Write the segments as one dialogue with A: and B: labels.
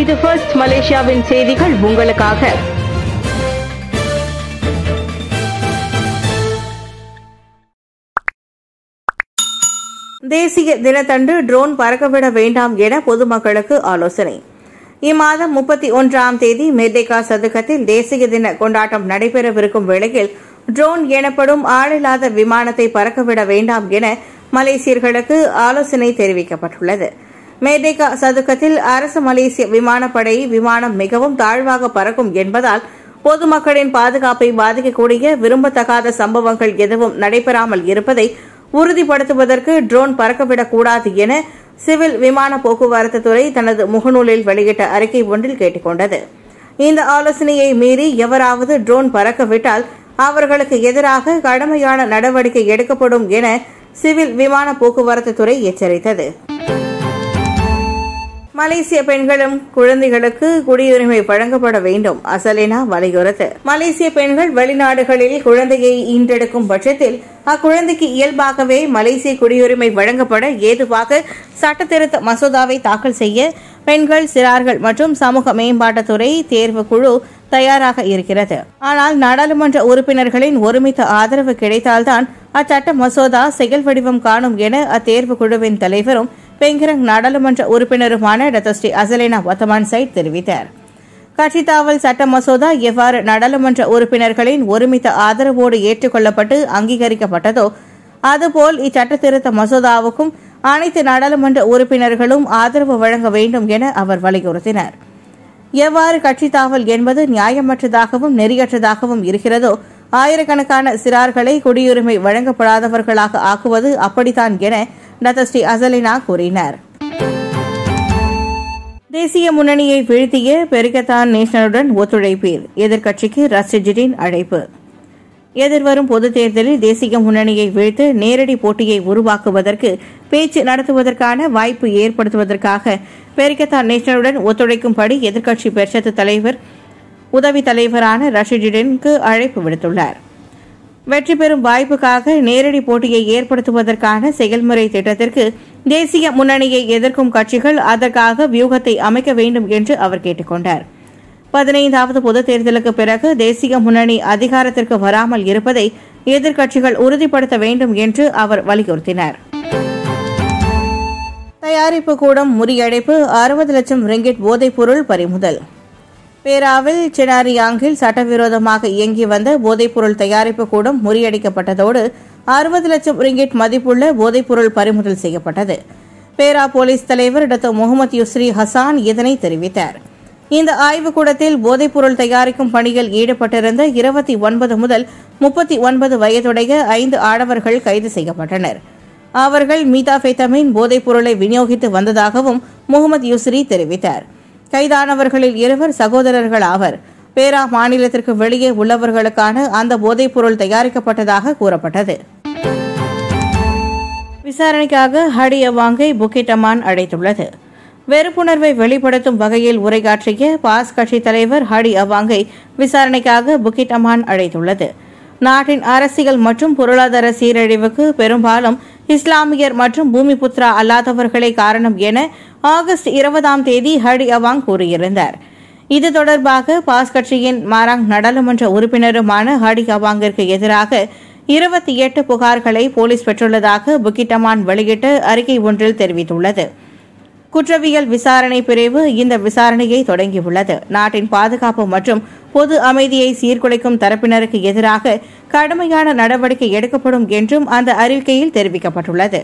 A: இது ஃபர்ஸ்ட் மலேசியாவின் செய்திகள் உங்களுக்காக தேசிய தினத்தன்று ட்ரோன் பறக்கவிட வேண்டாம் என பொதுமக்களுக்கு ஆலோசனை இம்மாதம் முப்பத்தி ஒன்றாம் தேதி மெர்டேகா சதுக்கத்தில் தேசிய தின கொண்டாட்டம் நடைபெறவிருக்கும் வேளையில் ட்ரோன் எனப்படும் ஆளில்லாத விமானத்தை பறக்கவிட வேண்டாம் என மலேசியர்களுக்கு ஆலோசனை தெரிவிக்கப்பட்டுள்ளது மேடேகா சதுக்கத்தில் அரசு மலேசிய விமானப்படை விமானம் மிகவும் தாழ்வாக பறக்கும் என்பதால் பொதுமக்களின் பாதுகாப்பை பாதிக்கக்கூடிய விரும்பத்தகாத சம்பவங்கள் எதுவும் நடைபெறாமல் இருப்பதை உறுதிப்படுத்துவதற்கு ட்ரோன் பறக்கவிடக்கூடாது என சிவில் விமான போக்குவரத்து துறை தனது முகநூலில் வெளியிட்ட அறிக்கை ஒன்றில் கேட்டுக் கொண்டது இந்த ஆலோசனையை மீறி எவராவது ட்ரோன் பறக்கவிட்டால் அவர்களுக்கு எதிராக கடுமையான நடவடிக்கை எடுக்கப்படும் என சிவில் விமான போக்குவரத்து துறை எச்சரித்தது மலேசிய பெண்களும் குழந்தைகளுக்கு குடியுரிமை வழங்கப்பட வேண்டும் அசலினா வலியுறுத்து மலேசிய பெண்கள் வெளிநாடுகளில் குழந்தையை ஈன்றெடுக்கும் பட்சத்தில் அக்குழந்தைக்கு இயல்பாகவே மலேசிய குடியுரிமை வழங்கப்பட ஏதுவாக சட்டத்திருத்த மசோதாவை தாக்கல் செய்ய பெண்கள் சிறார்கள் மற்றும் சமூக மேம்பாட்டுத்துறை தேர்வு குழு தயாராக இருக்கிறது ஆனால் நாடாளுமன்ற உறுப்பினர்களின் ஒருமித்த ஆதரவு கிடைத்தால்தான் அச்சட்ட மசோதா செயல் வடிவம் காணும் என அத்தேர்வு குழுவின் தலைவரும் பெங்கிரங் நாடாளுமன்ற உறுப்பினருமான டத்தஸ்ரீ அசலேனா ஒத்தமான் சைட் தெரிவித்தார் கட்சி தாவல் சட்ட மசோதா எவ்வாறு நாடாளுமன்ற உறுப்பினர்களின் ஒருமித்த ஆதரவோடு ஏற்றுக்கொள்ளப்பட்டு அங்கீகரிக்கப்பட்டதோ அதுபோல் இச்சட்ட திருத்த மசோதாவுக்கும் அனைத்து நாடாளுமன்ற உறுப்பினர்களும் ஆதரவு வழங்க வேண்டும் என அவர் வலியுறுத்தினார் எவ்வாறு கட்சி தாவல் என்பது நியாயமற்றதாகவும் நெறியற்றதாகவும் இருக்கிறதோ ஆயிரக்கணக்கான சிறார்களை குடியுரிமை வழங்கப்படாதவர்களாக ஆக்குவது அப்படித்தான் என டத்தஸ்ரீ அசலினா கூறினார் தேசிய முன்னணியை வீழ்த்திய பெரிகத்தான் நேஷனலுடன் ஒத்துழைப்பீர் எதிர்க்கட்சிக்கு ரசிஜிடின் அழைப்பு எதிர்வரும் பொதுத் தேர்தலில் தேசிய முன்னணியை வீழ்த்து நேரடி போட்டியை உருவாக்குவதற்கு பேச்சு நடத்துவதற்கான வாய்ப்பு ஏற்படுத்துவதற்காக பெரிகத்தான் நேஷனலுடன் ஒத்துழைக்கும்படி எதிர்க்கட்சி பெர்ஷத்து தலைவர் உதவி தலைவரான ரஷிஜிடனுக்கு அழைப்பு விடுத்துள்ளார் வெற்றி பெறும் வாய்ப்புக்காக நேரடி போட்டியை ஏற்படுத்துவதற்கான செயல்முறை திட்டத்திற்கு தேசிய முன்னணியை எதிர்க்கும் கட்சிகள் அதற்காக வியூகத்தை அமைக்க வேண்டும் என்று அவர் கேட்டுக் கொண்டார் பதினைந்தாவது பொதுத் தேர்தலுக்கு பிறகு தேசிய முன்னணி அதிகாரத்திற்கு வராமல் இருப்பதை எதிர்க்கட்சிகள் உறுதிப்படுத்த வேண்டும் என்று அவர் வலியுறுத்தினார் தயாரிப்பு கூடம் முறியடைப்பு அறுபது லட்சம் ரிங்கிட் போதைப்பொருள் பறிமுதல் பேராவில் சினாரியாங்கில் சட்டவிரோதமாக இயங்கி வந்த போதைப்பொருள் தயாரிப்பு கூடம் முறியடிக்கப்பட்டதோடு அறுபது லட்சம் ரிங்கிட் மதிப்புள்ள போதைப்பொருள் பறிமுதல் செய்யப்பட்டது பேரா போலீஸ் தலைவர் டாக்டர் முகமது யுஸ்ரி ஹசான் இதனை தெரிவித்தார் இந்த ஆய்வுக்கூடத்தில் போதைப்பொருள் தயாரிக்கும் பணியில் ஈடுபட்டிருந்த இருபத்தி ஒன்பது முதல் முப்பத்தி ஒன்பது வயதுடைய ஐந்து ஆடவர்கள் கைது செய்யப்பட்டனர் அவர்கள் மீதாபெத்தமின் போதைப்பொருளை விநியோகித்து வந்ததாகவும் முகமது யுஸ்ரி தெரிவித்தார் கைதானவர்களில் இருவர் சகோதரர்கள் ஆவர் பேரா மாநிலத்திற்கு வெளியே உள்ளவர்களுக்கான அந்த போதைப்பொருள் தயாரிக்கப்பட்டதாக கூறப்பட்டது விசாரணைக்காக ஹடி அவாங்கை புக்கிட்டமான் அழைத்துள்ளது வெறுப்புணர்வை வெளிப்படுத்தும் வகையில் உரையாற்றிய பாஸ் கட்சி தலைவர் ஹடி அவாங்கை விசாரணைக்காக புக்கிட் அமான் அழைத்துள்ளது நாட்டின் அரசியல் மற்றும் பொருளாதார சீரழிவுக்கு பெரும்பாலும் இஸ்லாமியர் மற்றும் பூமிபுத்ரா அல்லாதவர்களே காரணம் என ஆகஸ்ட் இருபதாம் தேதி ஹடி அவாங் கூறியிருந்தார் இது தொடர்பாக பாஸ் கட்சியின் மாராங் நாடாளுமன்ற உறுப்பினருமான ஹடி அவாங்கிற்கு எதிராக இருபத்தி எட்டு புகார்களை போலீஸ் பெற்றுள்ளதாக புக்கிட்டமான் வெளியிட்ட அறிக்கை ஒன்றில் தெரிவித்துள்ளது குற்றவியல் விசாரணை பிரிவு இந்த விசாரணையை தொடங்கியுள்ளது நாட்டின் பாதுகாப்பு மற்றும் பொது அமைதியை சீர்குலைக்கும் தரப்பினருக்கு எதிராக கடுமையான நடவடிக்கை எடுக்கப்படும் என்றும் அந்த அறிக்கையில் தெரிவிக்கப்பட்டுள்ளது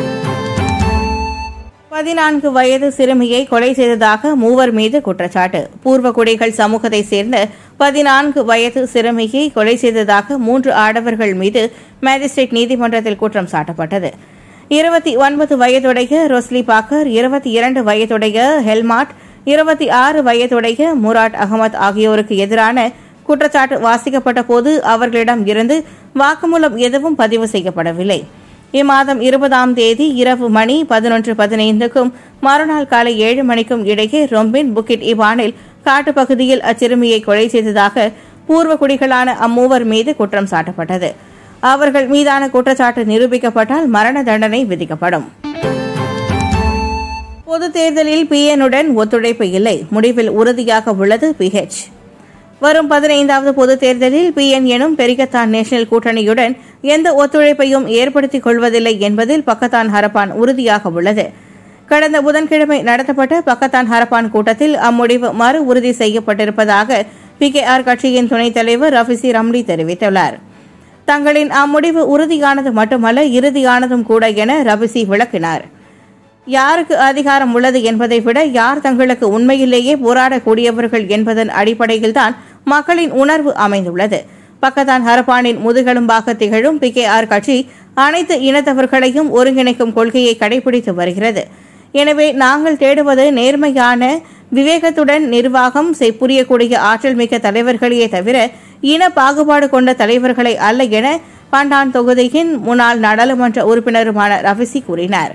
A: பதினான்கு வயது சிறுமியை கொலை செய்ததாக மூவர் மீது குற்றச்சாட்டு பூர்வகுடிகள் சமூகத்தை சேர்ந்த பதினான்கு வயது சிறுமியை கொலை செய்ததாக மூன்று ஆடவர்கள் மீது மேஜிஸ்ட்ரேட் நீதிமன்றத்தில் குற்றம் சாட்டப்பட்டது இருபத்தி ஒன்பது வயதுடைய ரொஸ்லி பாக்கர் இருபத்தி இரண்டு வயதுடைய ஹெல்மாட் இருபத்தி ஆறு வயதுடைய முராட் அகமது ஆகியோருக்கு எதிரான குற்றச்சாட்டு வாசிக்கப்பட்ட போது அவர்களிடம் இருந்து வாக்குமூலம் எதுவும் பதிவு செய்யப்படவில்லை இம்மாதம் இருபதாம் தேதி இரவு மணி பதினொன்று பதினைந்துக்கும் மறுநாள் காலை ஏழு மணிக்கும் இடையே ரொம்பின் புக்கிட் இவானில் காட்டுப்பகுதியில் அச்சிறுமியை கொலை செய்ததாக பூர்வ குடிகளான அம்மூவர் மீது குற்றம் சாட்டப்பட்டது அவர்கள் மீதான குற்றச்சாட்டு நிரூபிக்கப்பட்டால் மரண தண்டனை விதிக்கப்படும் பொது தேர்தலில் பிஎனுடன் ஒத்துழைப்பு இல்லை முடிவில் உறுதியாக உள்ளது பிஹெச் வரும் பதினைந்தாவது பொது தேர்தலில் பிஎன் எனும் பெரிகத்தான் நேஷனல் கூட்டணியுடன் எந்த ஒத்துழைப்பையும் ஏற்படுத்திக் கொள்வதில்லை என்பதில் பக்கத்தான் ஹரப்பான் உறுதியாக உள்ளது கடந்த புதன்கிழமை நடத்தப்பட்ட பக்கத்தான் ஹரப்பான் கூட்டத்தில் அம்முடிவு மறு உறுதி செய்யப்பட்டிருப்பதாக பிகேஆர் கட்சியின் துணைத் தலைவர் ரஃபிசி ரம்லி தெரிவித்துள்ளார் தங்களின் அம்முடிவு உறுதியானது மட்டுமல்ல இறுதியானதும் கூட என ரபிசி விளக்கினார் யாருக்கு அதிகாரம் உள்ளது என்பதை விட யார் தங்களுக்கு உண்மையிலேயே போராடக்கூடியவர்கள் என்பதன் அடிப்படையில்தான் மக்களின் உணர்வு அமைந்துள்ளது பக்கத்தான் ஹரப்பானின் முதுகெலும்பாக திகழும் பி கே ஆர் கட்சி அனைத்து இனத்தவர்களையும் ஒருங்கிணைக்கும் கொள்கையை கடைபிடித்து வருகிறது எனவே நாங்கள் தேடுவது நேர்மையான விவேகத்துடன் நிர்வாகம் செய்- புரியக்கூடிய ஆற்றல் மிக்க தலைவர்களையே தவிர இன பாகுபாடு கொண்ட தலைவர்களை அல்ல என பண்டான் தொகுதியின் முன்னாள் நாடாளுமன்ற உறுப்பினருமான ரவிசி கூறினார்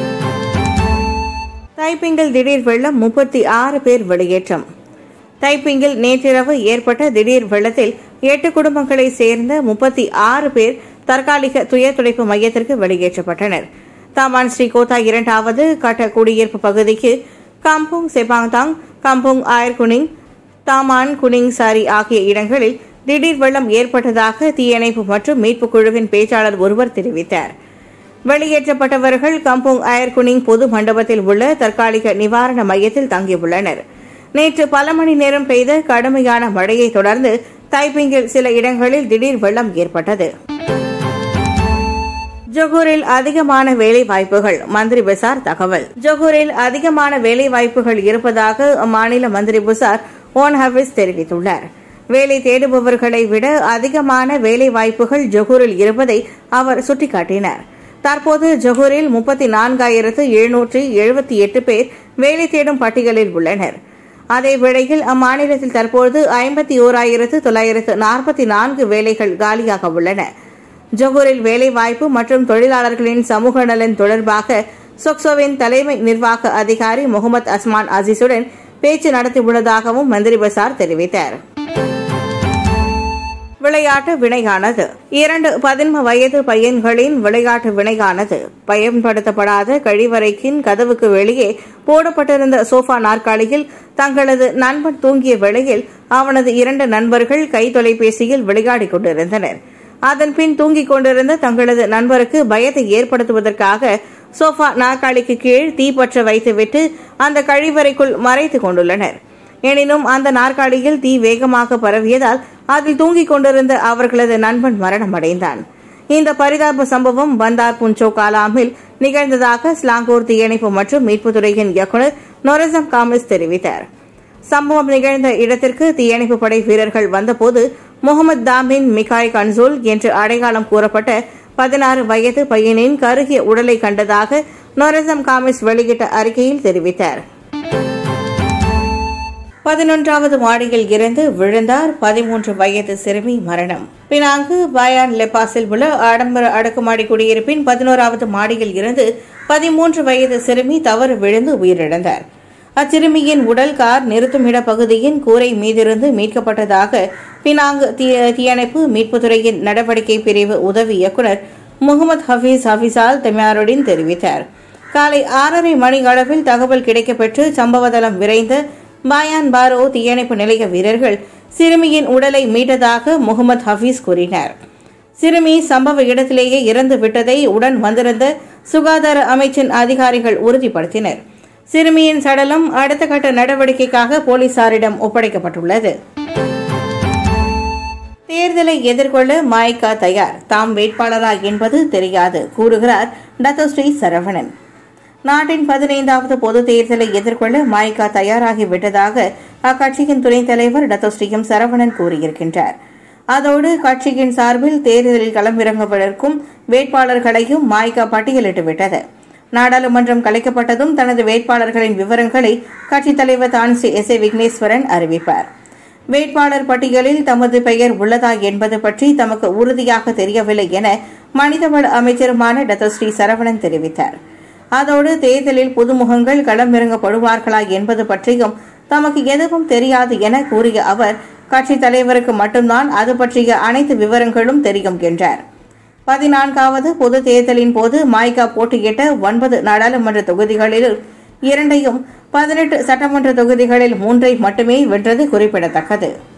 A: தைப்பிங்கில் திடீர் வெள்ளம் முப்பத்தி ஆறு பேர் வெளியேற்றம் தைப்பிங்கில் நேற்றிரவு ஏற்பட்ட திடீர் வெள்ளத்தில் எட்டு குடும்பங்களை சேர்ந்த முப்பத்தி ஆறு பேர் தற்காலிக துயர் துடைப்பு மையத்திற்கு வெளியேற்றப்பட்டனர் தாமான் ஸ்ரீ கோத்தா இரண்டாவது கட்ட குடியிருப்பு பகுதிக்கு கம்புங் செபாங்தாங் கம்புங் ஆயர் குனிங் தாமான் குனிங் சாரி ஆகிய இடங்களில் திடீர் வெள்ளம் ஏற்பட்டதாக தீயணைப்பு மற்றும் மீட்புக் குழுவின் பேச்சாளர் ஒருவர் தெரிவித்தார் வெளியேற்றப்பட்டவர்கள் கம்போங் அயர்குனிங் பொது மண்டபத்தில் உள்ள தற்காலிக நிவாரண மையத்தில் தங்கியுள்ளனர் நேற்று பல மணி நேரம் பெய்த கடுமையான மழையை தொடர்ந்து தைப்பிங்கில் சில இடங்களில் திடீர் வெள்ளம் ஏற்பட்டது ஜொகூரில் அதிகமான வேலை வாய்ப்புகள் மந்திரி பசார் தகவல் ஜொகூரில் அதிகமான வேலை வாய்ப்புகள் இருப்பதாக அம்மாநில மந்திரி புசார் ஓன் ஹவிஸ் தெரிவித்துள்ளார் வேலை தேடுபவர்களை விட அதிகமான வேலை வாய்ப்புகள் ஜொகூரில் இருப்பதை அவர் சுட்டிக்காட்டினார் தற்போது ஜொகூரில் முப்பத்தி நான்காயிரத்து எழுநூற்றி எழுபத்தி எட்டு பேர் வேலை தேடும் பட்டியலில் உள்ளனர் அதே வேளையில் அம்மாநிலத்தில் தற்போது ஐம்பத்தி ஓராயிரத்து தொள்ளாயிரத்து நாற்பத்தி நான்கு வேலைகள் காலியாக உள்ளன ஜொகூரில் வேலைவாய்ப்பு மற்றும் தொழிலாளர்களின் சமூக நலன் தொடர்பாக சொக்சோவின் தலைமை நிர்வாக அதிகாரி முகமது அஸ்மான் அசீசுடன் பேச்சு நடத்தியுள்ளதாகவும் மந்திரி பசார் தெரிவித்தார் விளையாட்டு வினையானது இரண்டு பதின்ம வயது பையன்களின் விளையாட்டு வினையானது பயன்படுத்தப்படாத கழிவறைக்கின் கதவுக்கு வெளியே போடப்பட்டிருந்த சோஃபா நாற்காலியில் தங்களது நண்பன் தூங்கிய வேளையில் அவனது இரண்டு நண்பர்கள் கை தொலைபேசியில் விளையாடிக் கொண்டிருந்தனர் அதன் பின் தூங்கிக் கொண்டிருந்த தங்களது நண்பருக்கு பயத்தை ஏற்படுத்துவதற்காக சோஃபா நாற்காலிக்கு கீழ் தீப்பற்ற வைத்துவிட்டு அந்த கழிவறைக்குள் மறைத்துக் கொண்டுள்ளனர் எனினும் அந்த நாற்காலியில் தீ வேகமாக பரவியதால் அதில் தூங்கிக் கொண்டிருந்த அவர்களது நண்பன் மரணமடைந்தான் இந்த பரிதாப சம்பவம் பந்தார் புஞ்சோ காலாமில் நிகழ்ந்ததாக ஸ்லாங்கூர் தீயணைப்பு மற்றும் மீட்புத்துறையின் இயக்குநர் நொரசம் காமிஸ் தெரிவித்தார் சம்பவம் நிகழ்ந்த இடத்திற்கு தீயணைப்பு படை வீரர்கள் வந்தபோது முகமது தாமின் மிகாய் கன்சோல் என்று அடையாளம் கூறப்பட்ட பதினாறு வயது பையனின் கருகிய உடலை கண்டதாக நொரசம் காமிஸ் வெளியிட்ட அறிக்கையில் தெரிவித்தார் பதினொன்றாவது மாடியில் இருந்து விழுந்தார் பதிமூன்று வயது சிறுமி மரணம் பினாங்கு பயான் லெபாஸில் உள்ள ஆடம்பர அடுக்குமாடி குடியிருப்பின் பதினோராவது மாடியில் இருந்து பதிமூன்று வயது சிறுமி தவறு விழுந்து உயிரிழந்தார் அச்சிறுமியின் உடல் கார் நிறுத்துமிட பகுதியின் கூரை மீதிருந்து மீட்கப்பட்டதாக பினாங்கு தீ- தீயணைப்பு மீட்புத்துறையின் நடவடிக்கை பிரிவு உதவி இயக்குநர் முகமது ஹபீஸ் ஹபீசால் தெமியாருடின் தெரிவித்தார் காலை ஆறரை மணி அளவில் தகவல் கிடைக்கப்பெற்று சம்பவதளம் விரைந்த பாயான் பாரோ தீயணைப்பு நிலைய வீரர்கள் சிறுமியின் உடலை மீட்டதாக முகமது ஹபீஸ் கூறினார் சிறுமி சம்பவ இடத்திலேயே இறந்து விட்டதை உடன் வந்திருந்த சுகாதார அமைச்சின் அதிகாரிகள் உறுதிப்படுத்தினர் சிறுமியின் சடலம் அடுத்த கட்ட நடவடிக்கைக்காக போலீசாரிடம் ஒப்படைக்கப்பட்டுள்ளது தேர்தலை எதிர்கொள்ள மாய்கா தயார் தாம் வேட்பாளரா என்பது தெரியாது கூறுகிறார் டத்தோஸ்ரீ சரவணன் நாட்டின் பதினைந்தாவது பொது தேர்தலை எதிர்கொள்ள மாய்கா தயாராகி விட்டதாக அக்கட்சியின் துணைத் தலைவர் டத்தோஸ்ரீயும் சரவணன் கூறியிருக்கின்றார் அதோடு கட்சியின் சார்பில் தேர்தலில் களமிறங்கவிருக்கும் வேட்பாளர்களையும் மாய்கா பட்டியலிட்டு விட்டது நாடாளுமன்றம் கலைக்கப்பட்டதும் தனது வேட்பாளர்களின் விவரங்களை கட்சித் தலைவர் தான்சி எஸ் ஏ விக்னேஸ்வரன் அறிவிப்பார் வேட்பாளர் பட்டியலில் தமது பெயர் உள்ளதா என்பது பற்றி தமக்கு உறுதியாக தெரியவில்லை என மனிதவள அமைச்சருமான டத்தோஸ்ரீ சரவணன் தெரிவித்தார் அதோடு தேர்தலில் புதுமுகங்கள் களமிறங்கப்படுவார்களா என்பது பற்றியும் தமக்கு எதுவும் தெரியாது என கூறிய அவர் கட்சித் தலைவருக்கு மட்டும்தான் அது பற்றிய அனைத்து விவரங்களும் தெரியும் என்றார் பதினான்காவது பொது தேர்தலின் போது மாய்கா போட்டியிட்ட ஒன்பது நாடாளுமன்ற தொகுதிகளில் இரண்டையும் பதினெட்டு சட்டமன்ற தொகுதிகளில் மூன்றை மட்டுமே வென்றது குறிப்பிடத்தக்கது